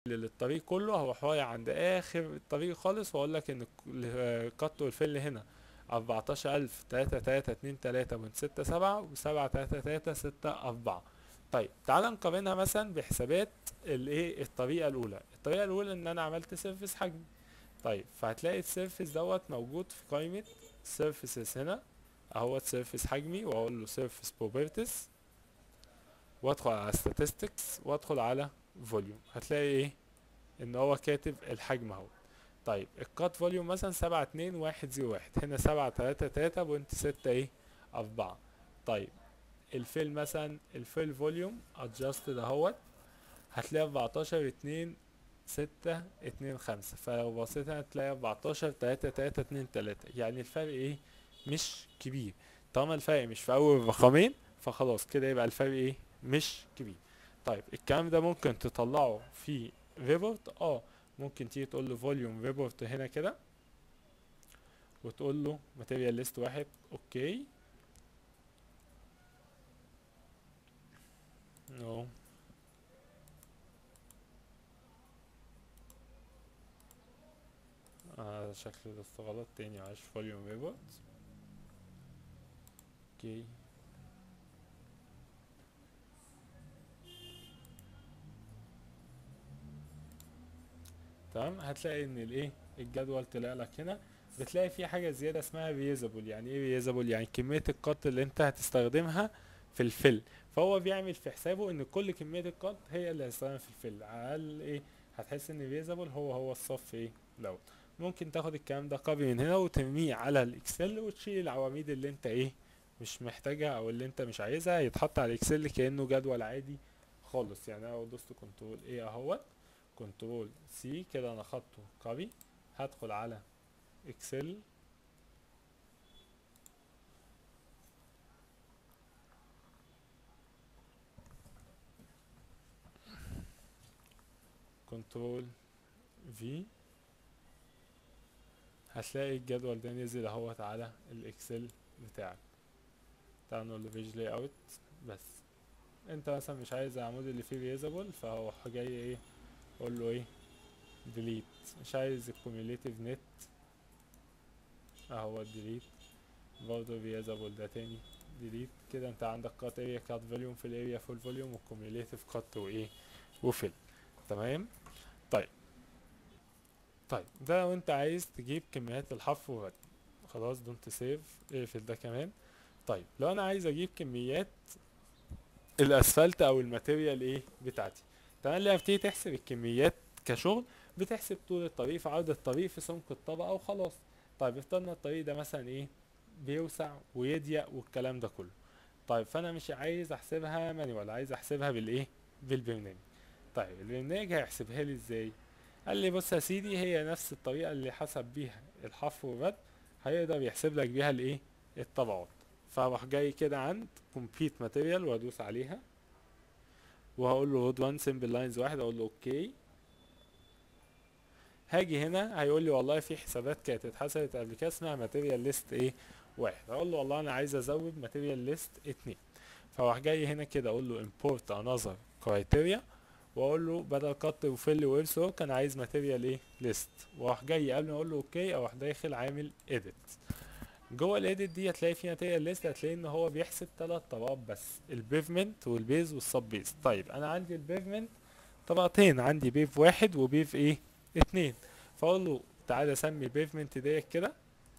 للطريق كله هروح رايح عند اخر الطريق خالص واقول لك ان القط والفل هنا اربعتاشر الف تلاتة تلاتة اتنين تلاتة من ستة سبعة وسبعة تلاتة تلاتة ستة اربعة طيب تعال نقارنها مثلا بحسابات الايه الطريقة الاولى الطريقة الاولى ان انا عملت سيرفيس حجمي طيب فهتلاقي السيرفيس دوت موجود في قائمة سيرفيسز هنا اهوت سيرفيس حجمي واقول له سيرفيس بروبرتيز وادخل على statistics وادخل على فوليوم هتلاقي ايه ان هو كاتب الحجم اهو طيب الكات فوليوم مثلا سبعة اتنين واحد زيرو واحد هنا سبعة تلاتة تلاتة بوينت ستة ايه اربعة طيب الفيل مثلا الفيل فوليوم ادجستد اهوت هتلاقي اربعتاشر اتنين ستة اتنين خمسة فلو بصيت هنا هتلاقي اربعتاشر تلاتة تلاتة اتنين تلاتة يعني الفرق ايه مش كبير طالما الفرق مش في اول رقمين فخلاص كده يبقى الفرق ايه مش كبير طيب الكلام ده ممكن تطلعه في ريبورت اه ممكن تيجي تقول له فوليوم ريبورت هنا كده وتقول له ماتيريال ليست واحد اوكي نو آه شكله ده غلط تاني معلش فوليوم ريبورت اوكي تمام هتلاقي ان الايه الجدول طلع لك هنا بتلاقي في حاجه زياده اسمها ريزابل يعني ايه ريزابل يعني كميه القط اللي انت هتستخدمها في الفل فهو بيعمل في حسابه ان كل كميه القط هي اللي هتستخدمها في الفل على الاقل ايه هتحس ان ريزابل هو هو الصف ايه دوت ممكن تاخد الكلام ده كوبي من هنا وترميه على الاكسل وتشيل العواميد اللي انت ايه مش محتاجها او اللي انت مش عايزها يتحط على الاكسل كانه جدول عادي خالص يعني انا لو دوست كنترول ايه اهوت كنترول سي كده انا خدته كوبي هدخل على اكسل كنترول في هتلاقي الجدول ده نزل اهوت على الاكسل بتاعك تعال نقول له بيج لاي اوت بس انت مثلا مش عايز العمود اللي فيه ريزابل فهو جاي ايه قول له ايه ديليت مش عايز الكوميوليتيف نت اهو ديليت برضه ريزابل ده تاني ديليت كده انت عندك كات اريا كات فوليوم في الاريا فول فوليوم والكوميوليتيف كات وايه وفيل تمام طيب طيب ده لو انت عايز تجيب كميات الحفر والردم خلاص دونت سيف اقفل ده كمان طيب لو انا عايز اجيب كميات الاسفلت او الماتيريال ايه بتاعتي تمام لما بتيجي تحسب الكميات كشغل بتحسب طول الطريق في عرض الطريق في سمك الطبقه وخلاص طيب افترضنا الطريق ده مثلا ايه بيوسع ويضيق والكلام ده كله طيب فانا مش عايز احسبها مانيوال عايز احسبها بالايه بالبرنامج طيب البرنامج هيحسبها لي ازاي قال لي بص يا سيدي هي نفس الطريقه اللي حسب بيها الحفر والرد هيقدر يحسب لك بيها الايه الطبقات فاروح جاي كده عند كومبيت ماتيريال وادوس عليها وهقول له هود 1 سمبل لاينز واحد اقول له اوكي هاجي هنا هيقول لي والله في حسابات كانت اتحسبت قبل كده اسمها ماتيريال ليست ايه واحد اقول له والله انا عايز ازود ماتيريال ليست اتنين فاروح جاي هنا كده اقول له import another criteria واقول له بدل كت وفل ويرس ورك انا عايز ماتيريال ايه ليست واروح جاي قبل ما اقول له اوكي اروح داخل عامل edit جوه الايديت دي هتلاقي في ماتيريال ليست هتلاقي ان هو بيحسب ثلاث طبقات بس البيفمنت والبيز والسب بيز طيب انا عندي البيفمنت طبقتين عندي بيف واحد وبيف ايه اتنين فاقول له تعالى سمي البيفمنت ديت كده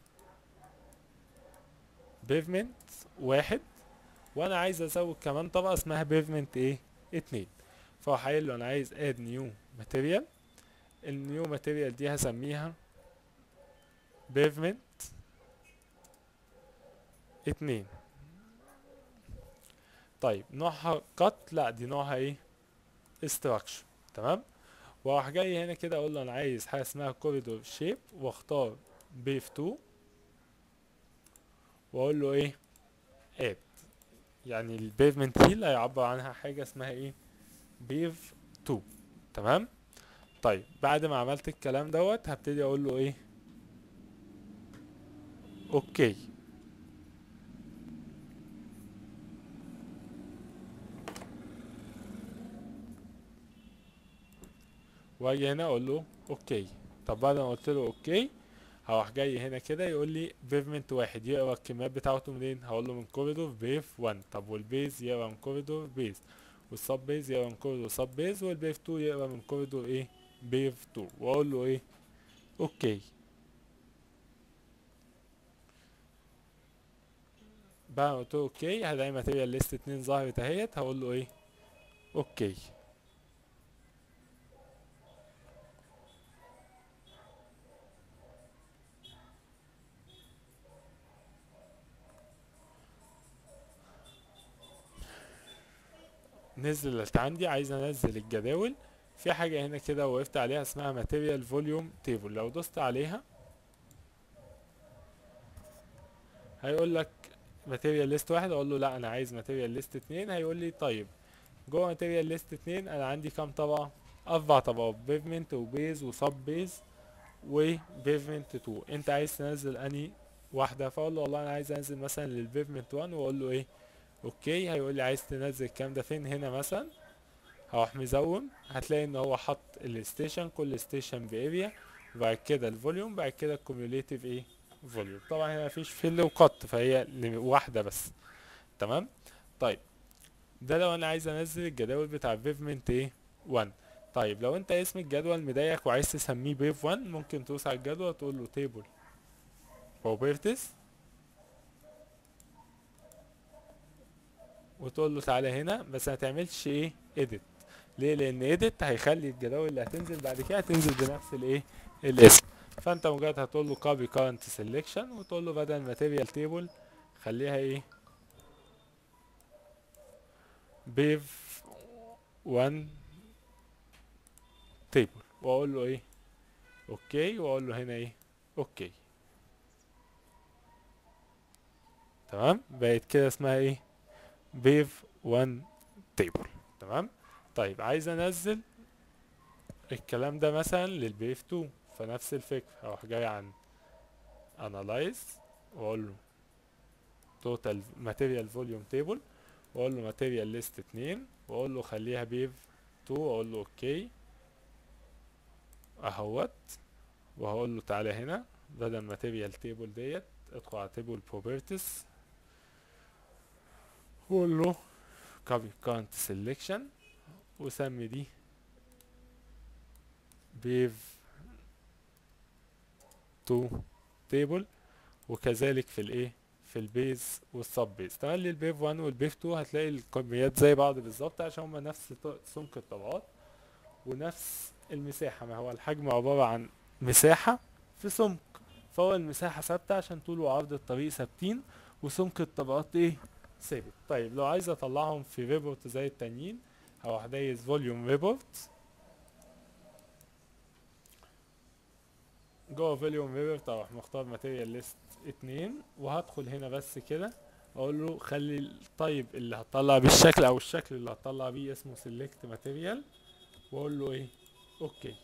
بيفمنت واحد وانا عايز ازود كمان طبقه اسمها بيفمنت ايه اتنين فراح قايل له انا عايز اد نيو ماتيريال النيو ماتيريال دي هسميها بيفمنت اتنين طيب نوعها قط لا دي نوعها ايه استراكشر تمام واروح جاي هنا كده اقول له انا عايز حاجه اسمها كوريدور شيب واختار بيف 2 واقول له ايه اد يعني البيفمنت هيل هيعبر عنها حاجه اسمها ايه بيف 2 تمام طيب بعد ما عملت الكلام دوت هبتدي اقول له ايه اوكي واجي هنا اقول له اوكي طب بعد ما قلت له اوكي هروح جاي هنا كده يقول لي بيفمنت واحد يقرا الكميات بتاعته منين هقول له من كوريدور بيف 1 طب والبيز يقرا من كوريدور بيز والسب بيز يقرا من كوريدور سب بيز والبيف 2 يقرا من كوريدور ايه بيف 2 واقول له ايه اوكي بعد ما قلت له اوكي هلاقي ماتيريال ليست 2 ظهرت اهيت هقول له ايه اوكي نزلت عندي عايز انزل الجداول في حاجة هنا كده وقفت عليها اسمها ماتيريال فوليوم تيبل لو دوست عليها هيقول لك ماتيريال ليست واحد اقول له لا انا عايز ماتيريال ليست اتنين هيقول لي طيب جوه ماتيريال ليست اتنين انا عندي كام طبقة اربع طبقات بيفمنت وبيز وسب بيز وبيفمنت 2 انت عايز تنزل اني واحدة فاقول له والله انا عايز انزل مثلا للبيفمنت 1 واقول له ايه اوكي هيقول لي عايز تنزل الكلام ده فين هنا مثلا هروح مزوم هتلاقي ان هو حط الستيشن كل ستيشن باريا وبعد كده الفوليوم بعد كده الكوميوليتيف ايه فوليوم طبعا هنا مفيش فيل وقط فهي ل- واحده بس تمام طيب ده لو انا عايز انزل الجداول بتاع بيفمنت ايه 1 طيب لو انت اسم الجدول مضايقك وعايز تسميه بيف 1 ممكن تدوس على الجدول وتقول له تيبل properties وتقول له تعالى هنا بس ما تعملش ايه edit ليه لان edit هيخلي الجداول اللي هتنزل بعد كده تنزل بنفس الايه الاسم فانت مجرد هتقول له copy current selection وتقول له بدل material table خليها ايه bev 1 table واقول له ايه اوكي واقول له هنا ايه اوكي تمام بقت كده اسمها ايه بيف 1 تيبل تمام طيب عايز انزل الكلام ده مثلا للبيف 2 فنفس الفكرة هروح جاي عن analyze واقول له total material volume table واقول له material list 2 واقول له خليها بيف 2 واقول له اوكي اهوت وهقول له تعالى هنا بدل material table ديت ادخل على table properties واقول له copy current selection وسمي دي بيف تو تيبل وكذلك في الايه في البيز والسب بيز تملي البيف 1 والبيف 2 هتلاقي الكميات زي بعض بالظبط عشان هما نفس ط- سمك الطبقات ونفس المساحة ما هو الحجم عبارة عن مساحة في سمك فهو المساحة ثابتة عشان طول وعرض الطريق ثابتين وسمك الطبقات ايه ثابت طيب لو عايز اطلعهم في ريبورت زي التانيين هروح دايس فوليوم ريبورت جوه فوليوم ريبورت اروح مختار ماتيريال ليست اتنين وهدخل هنا بس كده اقول له خلي الطيب اللي هطلع بيه الشكل او الشكل اللي هطلع بيه اسمه سيلكت ماتيريال واقول له ايه اوكي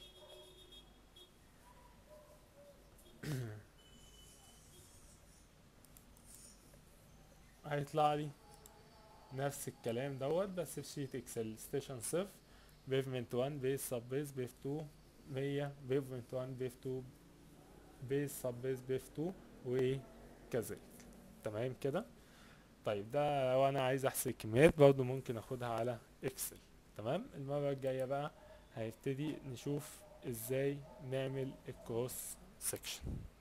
هيطلع لي نفس الكلام دوت بس في شيت اكسل ستيشن صفر بيفمنت 1 بيز سب بيز بيف 2 100 بيفمنت 1 بيف 2 بيز سب بيز بيف 2 وكذلك تمام كده طيب ده لو انا عايز احسب الكميات برضو ممكن اخدها على اكسل تمام المرة الجاية بقى هنبتدي نشوف ازاي نعمل الكروس سكشن